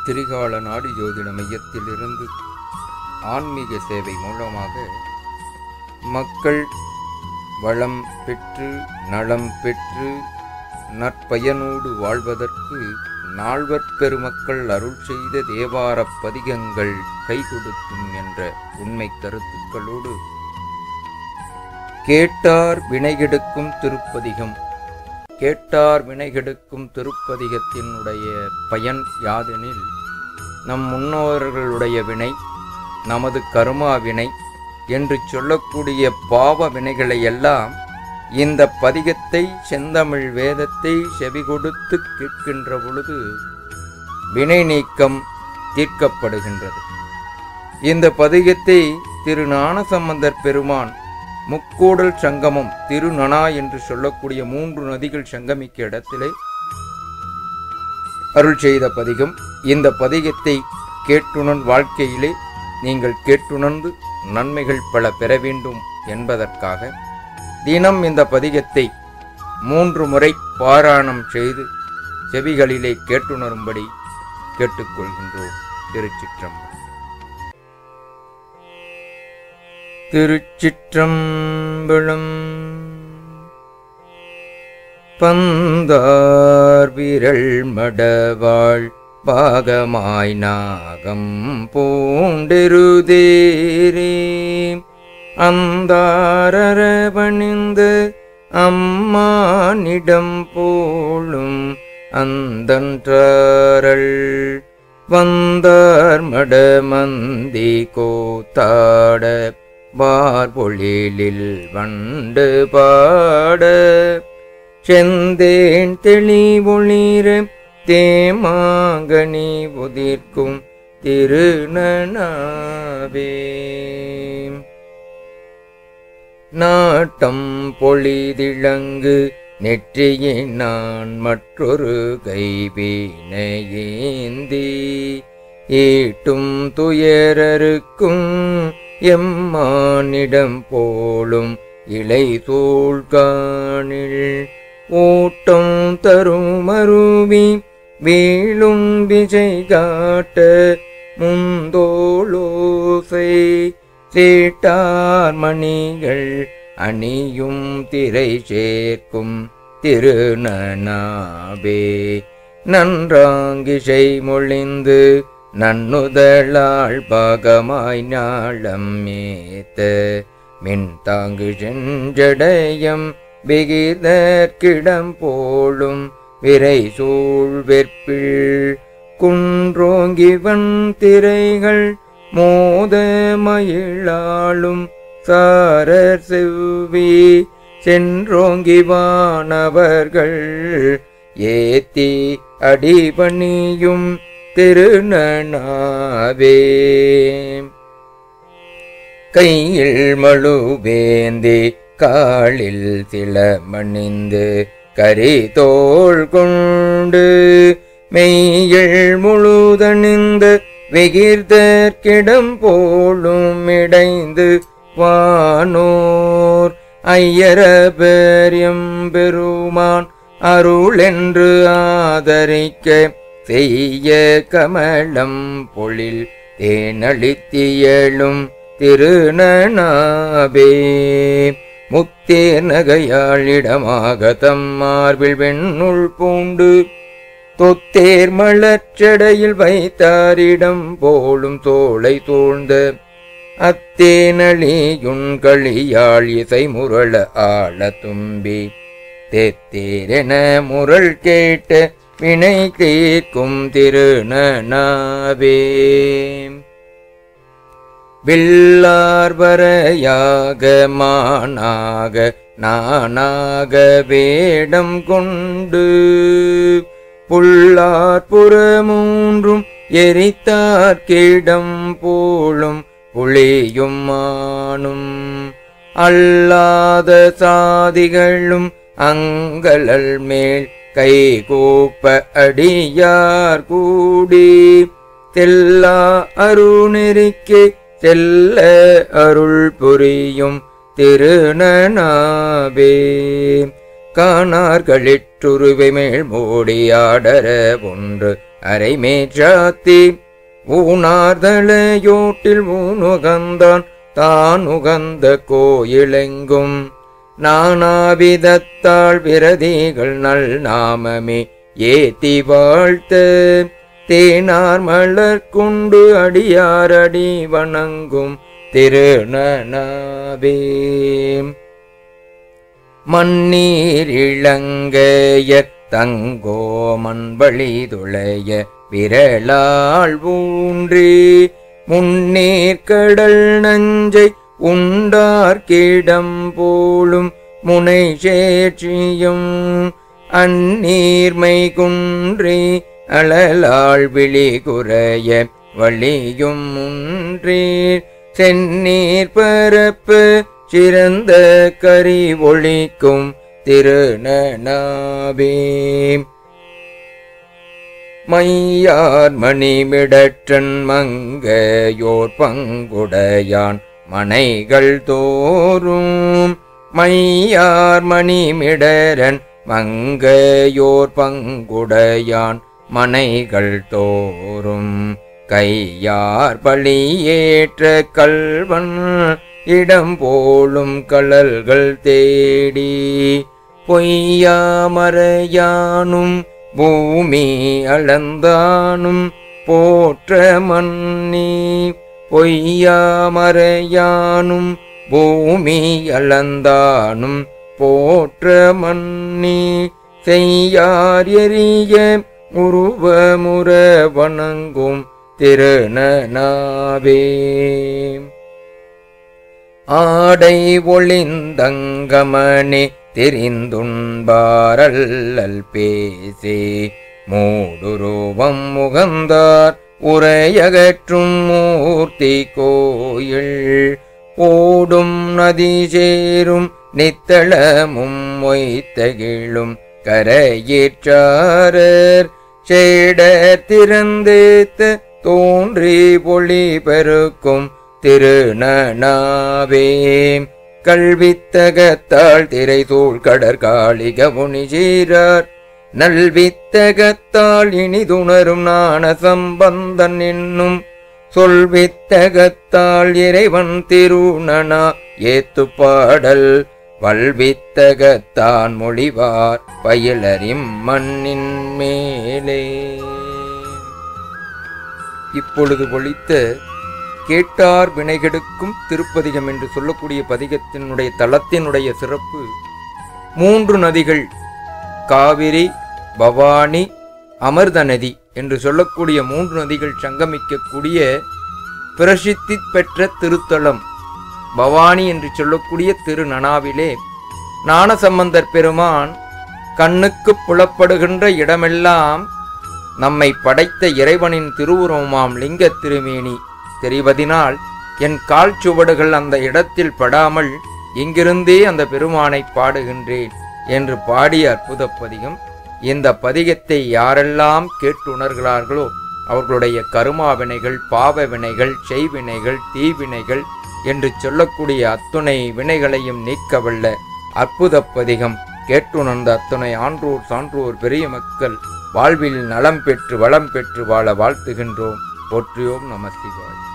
திரிகால நாடி ஜோதிட மையத்திலிருந்து ஆன்மீக சேவை மூலமாக மக்கள் வளம் பெற்று நலம் பெற்று நற்பயனோடு வாழ்வதற்கு நால்வர் பெருமக்கள் அருள் செய்த தேவாரப் பதிகங்கள் கை கொடுக்கும் என்ற உண்மை கருத்துக்களோடு கேட்டார் வினைகெடுக்கும் திருப்பதிகம் கேட்டார் வினைகெடுக்கும் திருப்பதிகத்தினுடைய பயன் யாதெனில் நம் முன்னோர்களுடைய வினை நமது கருமா வினை என்று சொல்லக்கூடிய பாவ வினைகளை எல்லாம் இந்த பதிகத்தை செந்தமிழ் வேதத்தை செவி கொடுத்து கேட்கின்ற பொழுது வினை நீக்கம் தீர்க்கப்படுகின்றது இந்த பதிகத்தை திரு ஞானசம்பந்தர் பெருமான் முக்கூடல் சங்கமம் திருநனா என்று சொல்லக்கூடிய மூன்று நதிகள் சங்கமிக்க இடத்திலே அருள் செய்த பதிகம் இந்த பதிகத்தை கேட்டுணன் வாழ்க்கையிலே நீங்கள் கேட்டுணர்ந்து நன்மைகள் பல பெற வேண்டும் என்பதற்காக தினம் இந்த பதிகத்தை மூன்று முறை பாராயணம் செய்து செவிகளிலே கேட்டுணரும்படி கேட்டுக்கொள்கின்றோம் திருச்சிற்றம்பலம் திருச்சிற்றம்பலம் பந்தார் விரல் மடவாள் பாகமாய் நாகம் பூண்டெருதேரே அந்தாரவணிந்து அம்மானிடம் போலும் அந்தன்றாரள் வந்தார் மடமந்தி கோத்தாட பார்பொழிலில் வண்டு பாட செந்தேன் தெளிவொளிர தேமாங்கனி உதிர்க்கும் திருநனாவே நாட்டம் பொழிதிழங்கு நெற்றியின் நான் மற்றொரு கைவினையேந்தி ஈட்டும் துயரருக்கும் எம்மானிடம் போலும் இலை சூழ்காணில் ஊட்டம் தரும் அருவி வீழும் விஜை காட்ட முந்தோலோசை சீட்டார் மணிகள் அணியும் திரை சேர்க்கும் திருநனாவே நன்றாங்கிசை மொழிந்து நன்னுதலாள் பாகமாய் நாளம் மேத்த மின் தாங்கு செஞ்சடையம் விகிதற்கிடம் போலும் விரை சூழ் வெற்பில் குன்றோங்கிவன் திரைகள் மோத மயிலாளும் சாரர் செவ்வி சென்றோங்கிவானவர்கள் ஏத்தி அடிபணியும் திருநனாவே கையில் மழுவேந்தி காலில் சில மணிந்து கரி தோள் கொண்டு மெய்யில் முழுதணிந்து வெகிர்தற்கிடம் போலும் இடைந்து வானோர் ஐயர பெரியம் பெருமான் அருள் என்று ஆதரிக்க செய்ய கமலம் பொழில் தேனளித்தியலும் திருநனாவே முத்தேர் நகையாளிடமாக தம் மார்பில் வெண்ணுள் பூண்டு தொத்தேர் மலர்ச்சடையில் வைத்தாரிடம் போலும் தோளை தோழ்ந்த அத்தேனளியுன் களியாள் இசை முரள ஆள தும்பி தெத்தேரென முரள் கேட்ட வினை தீர்க்கும் திருநனாவே வில்லார் வரையாக மானாக நானாக வேடம் கொண்டு புல்லார் புறமூன்றும் எரித்தார்க்கிடம் போலும் புளியும் மானும் அல்லாத சாதிகளும் அங்கலல் மேல் கை கூப்ப அடியார் கூடி செல்லா அருணெறிக்கு செல்ல அருள் புரியும் திருநனாவே காணார்களிற்றுருவை மேல் மூடியாடர ஒன்று அரைமேற்றாத்தி ஊனார்தலையோட்டில் ஊனுகந்தான் தான் உகந்த கோயிலெங்கும் நானாவிதத்தாள் விரதிகள் நல் நாமமே ஏத்தி வாழ்த்த தேனார் மலர் கொண்டு அடியாரடி வணங்கும் திருநனாவே மண்ணீர் இளங்கைய தங்கோ மண்பளி துளைய விரலாள் ஊன்றி முன்னீர் கடல் நஞ்சை உண்டார்க்கிடம் போலும் முனை சேற்றியும் அந்நீர்மை குன்றி அழலாள் விழி குறைய வழியும் முன்றீர் செந்நீர் பரப்பு சிறந்த கரி ஒளிக்கும் திருநனாவே மையார் மணிமிடற்றன் மங்கையோர் பங்குடையான் மனைகள் தோறும் மையார் மணிமிடரன் மங்கையோர் பங்குடையான் மனைகள் தோறும் கையார் பழியேற்ற கல்வன் இடம் போலும் கழல்கள் தேடி பொய்யாமறையானும் பூமி அளந்தானும் போற்ற மன்னி பொய்யாமறையானும் பூமி அளந்தானும் போற்ற மன்னி செய்யார் எரிய உருவமுற வணங்கும் திருநனாவே ஆடை ஒளிந்தங்கமனே தெரிந்துண்பாரல்லல் பேசி மூடுருவம் முகந்தார் உரையகற்றும் மூர்த்தி கோயில் ஓடும் நதி சேரும் நித்தளமும் மொய்த்தகிழும் கரையேற்றாரர் சேடர் திறந்தேத்த தோன்றி பொழி பெருக்கும் திருநனாவே கல்வித்தகத்தாள் திரைசூழ் கடற்காளிக முனிஜீரார் நல்வித்தகத்தாள் இனிதுணரும் நாண சம்பந்தன் என்னும் சொல்வித்தகத்தாள் இறைவன் திருநனா ஏத்து பாடல் வல்வித்தகத்தான் மொழிவார் பயிலறிம் மண்ணின் மேலே இப்பொழுது ஒழித்த கேட்டார் வினைகெடுக்கும் திருப்பதிகம் என்று சொல்லக்கூடிய பதிகத்தினுடைய தளத்தினுடைய சிறப்பு மூன்று நதிகள் காவிரி பவானி அமிர்த நதி என்று சொல்லக்கூடிய மூன்று நதிகள் சங்கமிக்கக்கூடிய பிரசித்தி பெற்ற திருத்தலம் பவானி என்று சொல்லக்கூடிய திருநனாவிலே ஞானசம்பந்தர் பெருமான் கண்ணுக்கு புலப்படுகின்ற இடமெல்லாம் நம்மை படைத்த இறைவனின் திருவுருவமாம் லிங்க திருமேனி தெரிவதினால் என் கால் சுவடுகள் அந்த இடத்தில் படாமல் இங்கிருந்தே அந்த பெருமானை பாடுகின்றேன் என்று பாடிய அற்புத பதிகம் இந்த பதிகத்தை யாரெல்லாம் கேட்டுணர்கிறார்களோ அவர்களுடைய கருமா வினைகள் பாவ வினைகள் செய்வினைகள் தீவினைகள் என்று சொல்லக்கூடிய அத்துணை வினைகளையும் நீக்கவல்ல அற்புத பதிகம் கேட்டுணர்ந்த அத்துணை ஆன்றோர் சான்றோர் பெரிய மக்கள் வாழ்வில் நலம் பெற்று வளம் பெற்று வாழ வாழ்த்துகின்றோம் போற்றியோம் நம சிவாய்